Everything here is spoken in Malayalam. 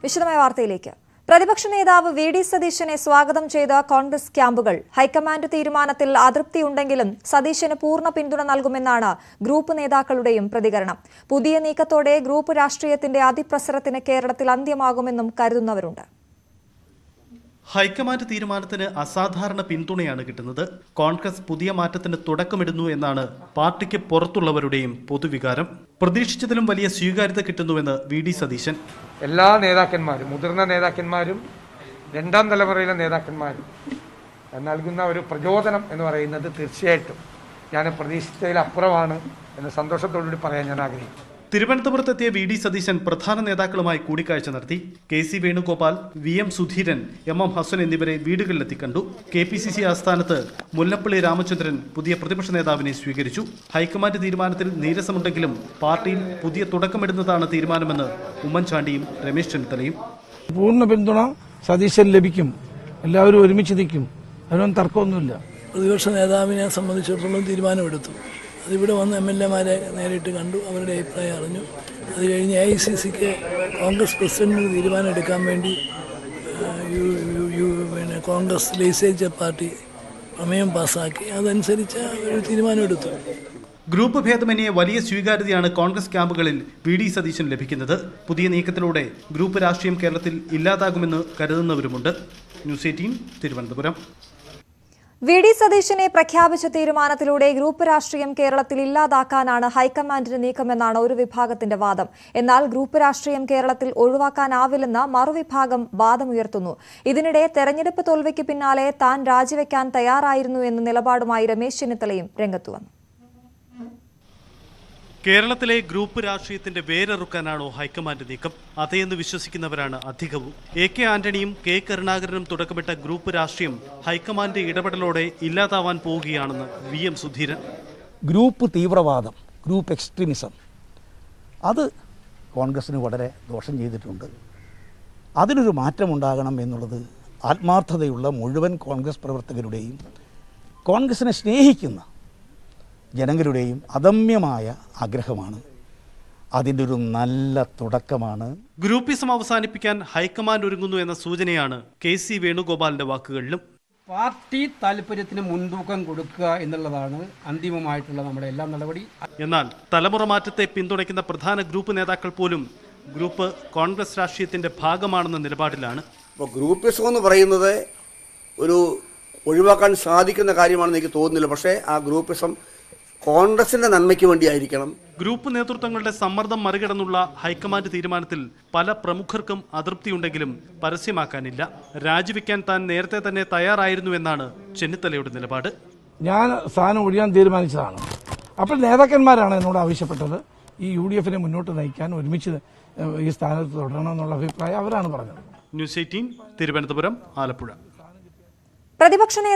വിശദമായ വാർത്തയിലേക്ക് പ്രതിപക്ഷ നേതാവ് വി ഡി സതീശനെ സ്വാഗതം ചെയ്ത കോൺഗ്രസ് ക്യാമ്പുകൾ ഹൈക്കമാൻഡ് തീരുമാനത്തിൽ അതൃപ്തിയുണ്ടെങ്കിലും സതീശന് പൂർണ്ണ പിന്തുണ നൽകുമെന്നാണ് ഗ്രൂപ്പ് നേതാക്കളുടെയും പ്രതികരണം പുതിയ നീക്കത്തോടെ ഗ്രൂപ്പ് രാഷ്ട്രീയത്തിന്റെ അതിപ്രസരത്തിന് കേരളത്തിൽ അന്ത്യമാകുമെന്നും കരുതുന്നവരുണ്ട് ഹൈക്കമാൻഡ് തീരുമാനത്തിന് അസാധാരണ പിന്തുണയാണ് കിട്ടുന്നത് കോൺഗ്രസ് പുതിയ മാറ്റത്തിന് തുടക്കമിടുന്നു എന്നാണ് പാർട്ടിക്ക് പുറത്തുള്ളവരുടെയും പൊതുവികാരം പ്രതീക്ഷിച്ചതിലും വലിയ സ്വീകാര്യത കിട്ടുന്നുവെന്ന് വി ഡി സതീശൻ എല്ലാ നേതാക്കന്മാരും മുതിർന്ന നേതാക്കന്മാരും രണ്ടാം തലമുറയിലെ നേതാക്കന്മാരും നൽകുന്ന ഒരു പ്രചോദനം എന്ന് പറയുന്നത് തീർച്ചയായിട്ടും ഞാൻ പ്രതീക്ഷിച്ചതിലപ്പുറമാണ് എന്ന് സന്തോഷത്തോടുകൂടി പറയാൻ ഞാൻ ആഗ്രഹിക്കുന്നു തിരുവനന്തപുരത്തെത്തിയ വി ഡി സതീശൻ പ്രധാന നേതാക്കളുമായി കൂടിക്കാഴ്ച നടത്തി K C Venugopal V M Sudheeran M M Hassan എന്നിവരെ വീടുകളിലെത്തി കണ്ടു കെ പി സി സി ആസ്ഥാനത്ത് മുല്ലപ്പള്ളി രാമചന്ദ്രൻ പുതിയ പ്രതിപക്ഷ നേതാവിനെ സ്വീകരിച്ചു ഹൈക്കമാൻഡ് തീരുമാനത്തിൽ നീരസമുണ്ടെങ്കിലും പാർട്ടിയിൽ പുതിയ തുടക്കമിടുന്നതാണ് തീരുമാനമെന്ന് ഉമ്മൻചാണ്ടിയും രമേശ് ചെന്നിത്തലയും പൂർണ്ണ പിന്തുണ സതീശൻ ലഭിക്കും എല്ലാവരും ഒരുമിച്ച് നിൽക്കും അതിനൊന്നും തർക്കമൊന്നുമില്ല പ്രതിപക്ഷ നേതാവിനെ സംബന്ധിച്ചിടത്തോളം തീരുമാനമെടുത്തു അതിവിടെ വന്ന് എം എൽ എമാരെ നേരിട്ട് കണ്ടു അവരുടെ അഭിപ്രായം അറിഞ്ഞു അത് കഴിഞ്ഞ് എ ഐ സി സിക്ക് കോൺഗ്രസ് പ്രസിഡന്റിന് തീരുമാനം എടുക്കാൻ വേണ്ടി ആ, യു- യു- യു- പിന്നെ കോൺഗ്രസ് ലെജിസ്ലേച്ചർ പാർട്ടി പ്രമേയം പാസ്സാക്കി അതനുസരിച്ച് ഒരു തീരുമാനമെടുത്തു ഗ്രൂപ്പ് ഭേദമന്യേ വലിയ സ്വീകാര്യതയാണ് കോൺഗ്രസ് ക്യാമ്പുകളിൽ വി ഡി സതീശൻ ലഭിക്കുന്നത് പുതിയ നീക്കത്തിലൂടെ ഗ്രൂപ്പ് രാഷ്ട്രീയം കേരളത്തിൽ ഇല്ലാതാകുമെന്ന് കരുതുന്നവരുമുണ്ട് news eighteen Thiruvananthapuram V D സതീശനെ പ്രഖ്യാപിച്ച തീരുമാനത്തിലൂടെ ഗ്രൂപ്പ് രാഷ്ട്രീയം കേരളത്തിൽ ഇല്ലാതാക്കാനാണ് ഹൈക്കമാൻഡിന്റെ നീക്കമെന്നാണ് ഒരു വിഭാഗത്തിന്റെ വാദം എന്നാൽ ഗ്രൂപ്പ് രാഷ്ട്രീയം കേരളത്തിൽ ഒഴിവാക്കാനാവില്ലെന്ന് മറുവിഭാഗം വാദമുയർത്തുന്നു ഇതിനിടെ തെരഞ്ഞെടുപ്പ് തോൽവിക്ക് പിന്നാലെ താൻ രാജിവെക്കാൻ തയ്യാറായിരുന്നു എന്ന നിലപാടുമായി രമേശ് ചെന്നിത്തലയും രംഗത്തു വന്നു കേരളത്തിലെ ഗ്രൂപ്പ് രാഷ്ട്രീയത്തിന്റെ വേരറുക്കാനാണോ ഹൈക്കമാൻഡ് നീക്കം അതേന്ന് വിശ്വസിക്കുന്നവരാണ് അധികവും എ കെ ആന്റണിയും കെ കരുണാകരനും തുടക്കമിട്ട ഗ്രൂപ്പ് രാഷ്ട്രീയം ഹൈക്കമാൻഡ് ഇടപെടലോടെ ഇല്ലാതാവാൻ പോവുകയാണെന്ന് വി എം സുധീരൻ ഗ്രൂപ്പ് തീവ്രവാദം ഗ്രൂപ്പ് എക്സ്ട്രീമിസം അത് കോൺഗ്രസ്സിന് വളരെ ദോഷം ചെയ്തിട്ടുണ്ട് അതിനൊരു മാറ്റമുണ്ടാകണം എന്നുള്ളത് ആത്മാർത്ഥതയുള്ള മുഴുവൻ കോൺഗ്രസ് പ്രവർത്തകരുടെയും കോൺഗ്രസിനെ സ്നേഹിക്കുന്ന ജനങ്ങളുടെയും അദമ്യമായ ആഗ്രഹമാണ് അതിൻ്റെ ഒരു നല്ല തുടക്കമാണ് ഗ്രൂപ്പിസം അവസാനിപ്പിക്കാൻ ഹൈക്കമാൻഡ് ഒരുങ്ങുന്നു എന്ന സൂചനയാണ് കെ സി വേണുഗോപാലിന്റെ വാക്കുകളിലും പാർട്ടി താല്പര്യത്തിന് മുൻതൂക്കം കൊടുക്കുക എന്നുള്ളതാണ് അന്തിമമായിട്ടുള്ള നമ്മുടെ എല്ലാ നടപടി എന്നാൽ തലമുറ മാറ്റത്തെ പിന്തുണയ്ക്കുന്ന പ്രധാന ഗ്രൂപ്പ് നേതാക്കൾ പോലും ഗ്രൂപ്പ് കോൺഗ്രസ് രാഷ്ട്രീയത്തിന്റെ ഭാഗമാണെന്ന നിലപാടിലാണ് അപ്പോൾ ഗ്രൂപ്പിസം എന്ന് പറയുന്നത് ഒരു ഒഴിവാക്കാൻ സാധിക്കുന്ന കാര്യമാണെന്ന് എനിക്ക് തോന്നുന്നില്ല പക്ഷേ ആ ഗ്രൂപ്പിസം കോൺഗ്രസിൻ്റെ നന്മയ്ക്ക് വേണ്ടിയായിരിക്കണം ഗ്രൂപ്പ് നേതൃത്വങ്ങളുടെ സമ്മർദ്ദം മറികടന്നുള്ള ഹൈക്കമാൻഡ് തീരുമാനത്തിൽ പല പ്രമുഖർക്കും അതൃപ്തിയുണ്ടെങ്കിലും പരസ്യമാക്കാനില്ല രാജിവെക്കാൻ താൻ നേരത്തെ തന്നെ തയ്യാറായിരുന്നു എന്നാണ് ചെന്നിത്തലയുടെ നിലപാട് ഞാൻ സ്ഥാനം ഒഴിയാൻ തീരുമാനിച്ചതാണ് അപ്പോൾ നേതാക്കന്മാരാണ് എന്നോട് ആവശ്യപ്പെട്ടത് ഈ യു ഡി എഫിനെ മുന്നോട്ട് നയിക്കാൻ ഒരുമിച്ച് ഈ സ്ഥാനത്ത് തുടരണം എന്നുള്ള അഭിപ്രായം അവരാണ് പറഞ്ഞത് ന്യൂസ് എയ്റ്റീൻ തിരുവനന്തപുരം ആലപ്പുഴ പ്രതിപക്ഷ